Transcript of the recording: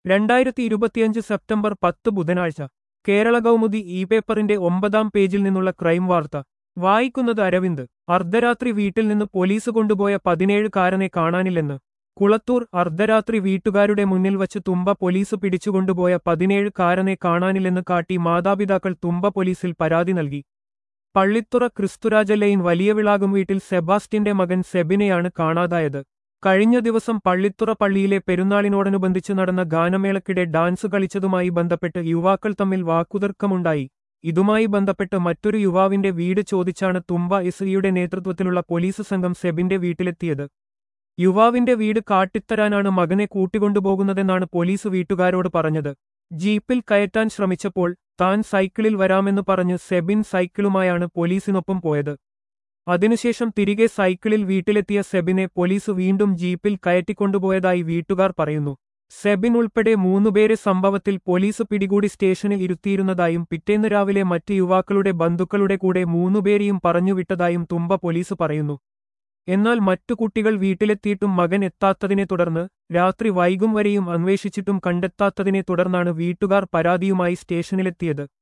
രണ്ടായിരത്തി ഇരുപത്തിയഞ്ച് സെപ്റ്റംബർ പത്ത് ബുധനാഴ്ച കേരള കൗമുദി ഇ പേപ്പറിന്റെ ഒമ്പതാം പേജിൽ നിന്നുള്ള ക്രൈം വാർത്ത വായിക്കുന്നത് അരവിന്ദ് അർദ്ധരാത്രി വീട്ടിൽ നിന്ന് പോലീസ് കൊണ്ടുപോയ പതിനേഴുകാരനെ കാണാനില്ലെന്ന് കുളത്തൂർ അർദ്ധരാത്രി വീട്ടുകാരുടെ മുന്നിൽ വച്ച് തുമ്പ പോലീസ് പിടിച്ചുകൊണ്ടുപോയ പതിനേഴുകാരനെ കാണാനില്ലെന്ന് കാട്ടി മാതാപിതാക്കൾ തുമ്പ പോലീസിൽ പരാതി നൽകി പള്ളിത്തുറ ക്രിസ്തുരാജ ലൈൻ വലിയ വിളാകും വീട്ടിൽ സെബാസ്റ്റ്യന്റെ മകൻ സെബിനെയാണ് കാണാതായത് കഴിഞ്ഞ ദിവസം പള്ളിത്തുറ പള്ളിയിലെ പെരുന്നാളിനോടനുബന്ധിച്ച് നടന്ന ഗാനമേളക്കിടെ ഡാൻസ് കളിച്ചതുമായി ബന്ധപ്പെട്ട് യുവാക്കൾ തമ്മിൽ വാക്കുതർക്കമുണ്ടായി ഇതുമായി ബന്ധപ്പെട്ട് മറ്റൊരു യുവാവിന്റെ വീട് ചോദിച്ചാണ് തുമ്പ ഇസ്രിയുടെ നേതൃത്വത്തിലുള്ള പോലീസ് സംഘം സെബിന്റെ വീട്ടിലെത്തിയത് യുവാവിന്റെ വീട് കാട്ടിത്തരാനാണ് മകനെ കൂട്ടിക്കൊണ്ടുപോകുന്നതെന്നാണ് പോലീസ് വീട്ടുകാരോട് പറഞ്ഞത് ജീപ്പിൽ കയറ്റാൻ ശ്രമിച്ചപ്പോൾ താൻ സൈക്കിളിൽ വരാമെന്ന് പറഞ്ഞ് സെബിൻ സൈക്കിളുമായാണ് പോലീസിനൊപ്പം പോയത് അതിനുശേഷം തിരികെ സൈക്കിളിൽ വീട്ടിലെത്തിയ സെബിനെ പോലീസ് വീണ്ടും ജീപ്പിൽ കയറ്റിക്കൊണ്ടുപോയതായി വീട്ടുകാർ പറയുന്നു സെബിൻ ഉൾപ്പെടെ മൂന്നുപേരെ സംഭവത്തിൽ പോലീസ് പിടികൂടി സ്റ്റേഷനിൽ ഇരുത്തിയിരുന്നതായും പിറ്റേന്ന് രാവിലെ മറ്റ് യുവാക്കളുടെ ബന്ധുക്കളുടെ കൂടെ മൂന്നുപേരെയും പറഞ്ഞുവിട്ടതായും തുമ്പ പോലീസ് പറയുന്നു എന്നാൽ മറ്റു കുട്ടികൾ വീട്ടിലെത്തിയിട്ടും മകൻ എത്താത്തതിനെ തുടർന്ന് രാത്രി വൈകും വരെയും അന്വേഷിച്ചിട്ടും കണ്ടെത്താത്തതിനെ തുടർന്നാണ് വീട്ടുകാർ പരാതിയുമായി സ്റ്റേഷനിലെത്തിയത്